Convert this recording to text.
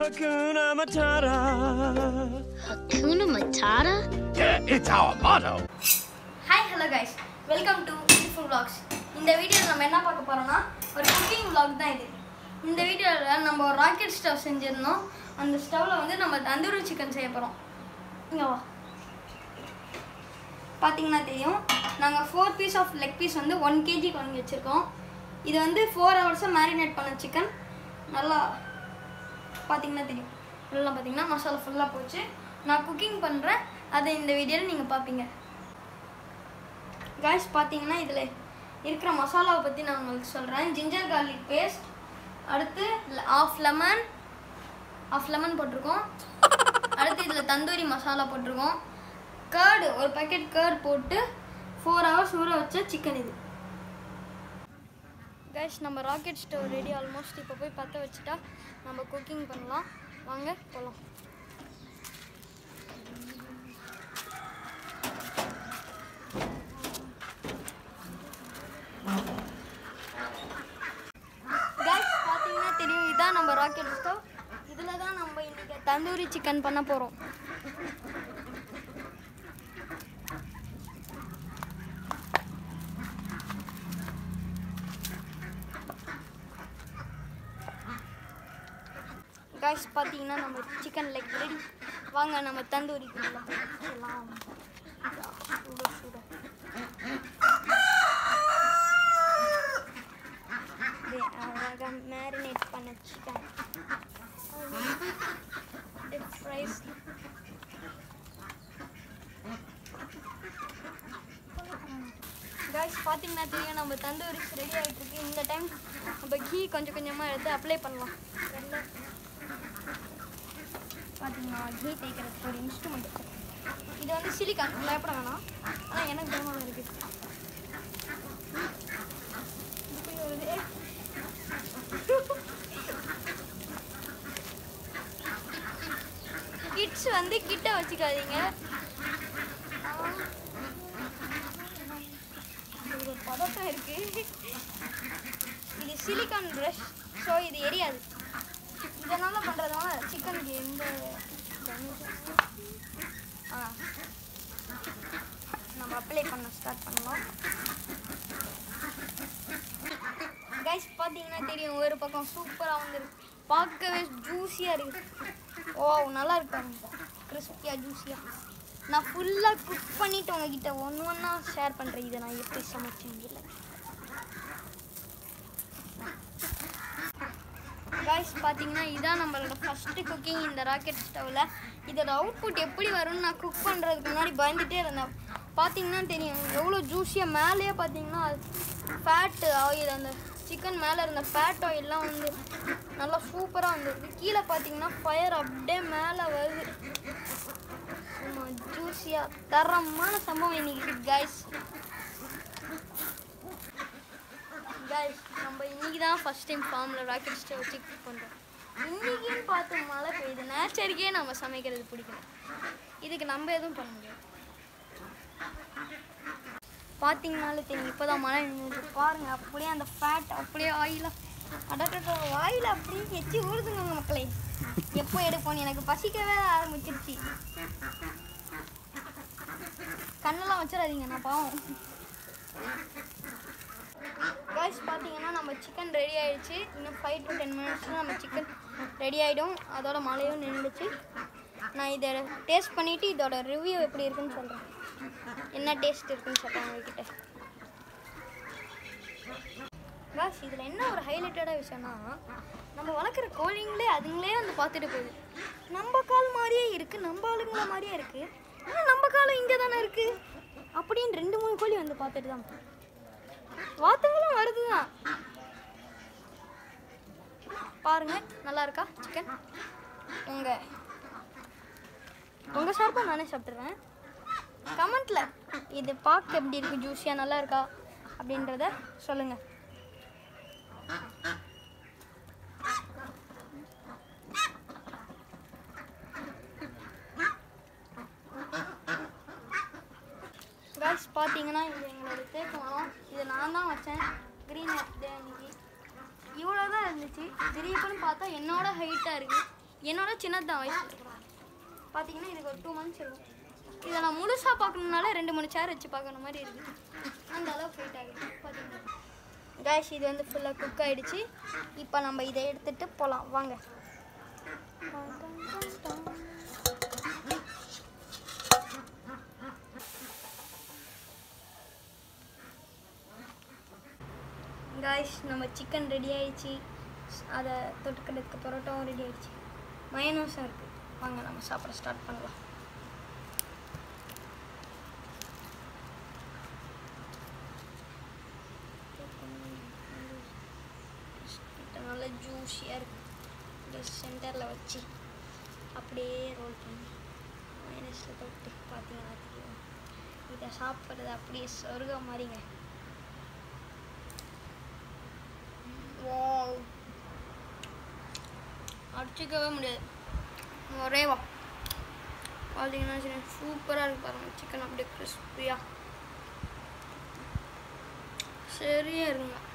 Hakuna Matata. Hakuna Matata? Yeah, it's our motto. Hi hello guys welcome to beautiful vlogs இந்த வீடியோவில் நம்ம என்ன பார்க்க போகிறோம்னா ஒரு குக்கிங் vlog தான் இது இந்த வீடியோவில் நம்ம ஒரு ராக்கெட் ஸ்டவ் செஞ்சுருந்தோம் அந்த ஸ்டவ்வில் வந்து நம்ம தந்தூரி சிக்கன் செய்ய போகிறோம் இங்கே வா பார்த்தீங்கன்னா தெரியும் நாங்கள் four piece of leg piece வந்து ஒன் கேஜிக்கு வாங்கி வச்சுருக்கோம் இது வந்து ஃபோர் ஹவர்ஸாக மேரினேட் பண்ண சிக்கன் நல்லா பார்த்தீங்கன்னா தெரியும் ஃபுல்லாக பார்த்தீங்கன்னா மசாலா ஃபுல்லாக போச்சு நான் குக்கிங் பண்ணுறேன் அதை இந்த வீடியோவில் நீங்கள் பார்ப்பீங்க காய்ஸ் பார்த்தீங்கன்னா இதில் இருக்கிற மசாலாவை பற்றி நான் உங்களுக்கு சொல்கிறேன் ஜிஞ்சர் கார்லிக் பேஸ்ட் அடுத்து ஆஃப் லெமன் ஆஃப் லெமன் போட்டிருக்கோம் அடுத்து இதில் தந்தூரி மசாலா போட்டிருக்கோம் கேர்டு ஒரு பேக்கெட் கேர்டு போட்டு ஃபோர் ஹவர்ஸ் ஊற வச்ச சிக்கன் இது கைஸ் நம்ம ராக்கெட் ஸ்டவ் ரெடி ஆல்மோஸ்ட் இப்போ போய் பற்ற வச்சுட்டா நம்ம குக்கிங் பண்ணலாம் வாங்க போகலாம் கைஸ் பார்த்தீங்கன்னா தெரியும் இதான் நம்ம ராக்கெட் ஸ்டவ் இதில் தான் நம்ம இன்னைக்கு தந்தூரி சிக்கன் பண்ண போகிறோம் கைஸ் பார்த்தீங்கன்னா நம்ம சிக்கன் லெக் ரெடி வாங்க நம்ம தந்தூரி செய்யலாம் சுட சுட இது அழகாக மேரினேட் பண்ண சிக்கன் ஃப்ரைஸ் கைஸ் பார்த்தீங்கன்னா தெரியும் நம்ம தந்தூரி ரெடி ஆகிட்டு இருக்கு இந்த டைம் நம்ம கீ கொஞ்சம் கொஞ்சமாக எடுத்து அப்ளை பண்ணலாம் பார்த்தீங்கன்னா கீ தேய்க்கிறதுக்கு ஒரு இன்ஸ்ட்ருமெண்ட் இது வந்து சிலிக்கான் பயப்பட வேணாம் ஆனால் எனக்கு பயமாக இருக்குது இப்படி வருது கிட்ஸ் வந்து கிட்ட வச்சுக்காதீங்க இது ஒரு பதட்டம் இருக்கு இது சிலிக்கான் ப்ரஷ் ஸோ இது எரியாது இதனால பண்ணுறதுனால சிக்கனுக்கு எந்த damage உம் ஆ நம்ம அப்ளை பண்ண ஸ்டார்ட் பண்ணலாம் கைஸ் பார்த்தீங்கன்னா தெரியும் ஒரு பக்கம் சூப்பராக வந்துருக்கு பார்க்கவே ஜூஸியாக இருக்கு ஓ நல்லா இருக்கு கிறிஸ்பியாக ஜூஸியாக நான் ஃபுல்லாக குக் பண்ணிட்டு உங்ககிட்ட ஒன்று ஒன்றா ஷேர் பண்ணுறேன் இதை நான் எப்படி சமைச்சேன் இல்லை காய்ஸ் பார்த்தீங்கன்னா இதான் நம்மளோட ஃபஸ்ட்டு குக்கிங் இந்த ராக்கெட் ஸ்டவ்வில் இதோட அவுட்புட் எப்படி வரும்னு நான் குக் பண்ணுறதுக்கு முன்னாடி பயந்துட்டே இருந்தேன் பார்த்தீங்கன்னா தெரியும் எவ்வளோ ஜூஸியாக மேலேயே பார்த்தீங்கன்னா ஃபேட்டு ஆயில் அந்த சிக்கன் மேலே இருந்த ஃபேட் ஆயில்லாம் வந்து நல்லா சூப்பராக வந்திருக்கு கீழே பார்த்தீங்கன்னா ஃபயர் அப்படியே மேலே வருது ஆமாம் ஜூஸியாக தரமான சம்பவம் இன்னைக்கு காய்ஸ் கைஸ் நம்ம இன்னைக்கு தான் ஃபர்ஸ்ட் டைம் ஃபார்மில் ராக்கெட் ஸ்டவ் வச்சு குக் பண்ணுறோம் இன்னைக்குன்னு பார்த்து மழை பெய்யுது நேச்சருக்கே நம்ம சமைக்கிறது பிடிக்கல இதுக்கு நம்ம எதுவும் பண்ண முடியாது பார்த்தீங்கனாலே தெரியும் இப்போ தான் மழை நின்றுது பாருங்க அப்படியே அந்த ஃபேட் அப்படியே ஆயிலாக அடட்ட வாயில் அப்படியே எச்சி ஊறுதுங்க மக்களே எப்போ எடுப்போம் எனக்கு பசிக்கவே ஆரம்பிச்சிருச்சு கண்ணெல்லாம் வச்சிடாதீங்க நான் பாவம் காய்ஸ் பார்த்தீங்கன்னா நம்ம சிக்கன் ரெடி ஆயிடுச்சு இன்னும் ஃபைவ் டு டென் மினிட்ஸில் நம்ம சிக்கன் ரெடி ஆகிடும் அதோட மழையும் நின்றுச்சு நான் இதை டேஸ்ட் பண்ணிவிட்டு இதோட ரிவ்யூ எப்படி இருக்குன்னு சொல்கிறேன் என்ன டேஸ்ட் இருக்குன்னு சொல்கிறேன் உங்ககிட்ட காஸ் இதில் என்ன ஒரு ஹைலைட்டடாக விஷயம்னா நம்ம வளர்க்குற கோழிங்களே அதுங்களே வந்து பார்த்துட்டு போகுது நம்ம கால் மாதிரியே இருக்குது நம்ம ஆளுங்கள மாதிரியே இருக்குது ஆனால் நம்ம காலம் இங்கே தானே இருக்குது அப்படின்னு ரெண்டு மூணு கோழி வந்து பார்த்துட்டு தான் போகுது. வாத்துங்களும் வருதுதான் பாருங்க நல்லா இருக்கா சிக்கன் உங்க உங்க சார்பாக நானே சாப்பிட்றேன் கமெண்ட்ல இது பார்க்க எப்படி இருக்கு ஜூஸியாக நல்லா இருக்கா அப்படின்றத சொல்லுங்க காய்ஸ் பார்த்தீங்கன்னா இது எங்களோட தேக்கு மரம் இது நான் தான் வச்சேன் க்ரீன் டே அன்னைக்கு இவ்வளோ தான் இருந்துச்சு திடீர்னு பார்த்தா என்னோட ஹைட்டாக இருக்குது என்னோட சின்னது தான் வயசு பார்த்தீங்கன்னா இதுக்கு ஒரு டூ மந்த்ஸ் இருக்கும் இதை நான் முழுசாக பார்க்கணுனால ரெண்டு மூணு சேர் வச்சு பார்க்கணும் மாதிரி இருக்குது அந்த அளவுக்கு வெயிட் ஆகிடுச்சு பார்த்தீங்கன்னா கேஷ் இது வந்து ஃபுல்லாக குக் ஆகிடுச்சு இப்போ நம்ம இதை எடுத்துட்டு போகலாம் வாங்க காய்ஸ் நம்ம சிக்கன் ரெடி ஆயிடுச்சு அதை தொட்டுக்கிறதுக்கு பரோட்டாவும் ரெடி ஆயிடுச்சு மயனோஸும் இருக்குது வாங்க நம்ம சாப்பிட ஸ்டார்ட் பண்ணலாம் நல்லா ஜூஸியாக இருக்கு அப்படியே சென்டரில் வச்சு அப்படியே ரோல் பண்ணி மைனஸில் தொட்டு பார்த்தீங்கன்னா தெரியும் இதை சாப்பிட்றது அப்படியே சொர்க்கம் மாதிரிங்க வாவ் அடிச்சிக்கவே முடியாது ஒரே வா பார்த்தீங்கன்னா சரி சூப்பராக இருக்கு பாருங்க சிக்கன் அப்படியே கிறிஸ்பியாக சரியா இருங்க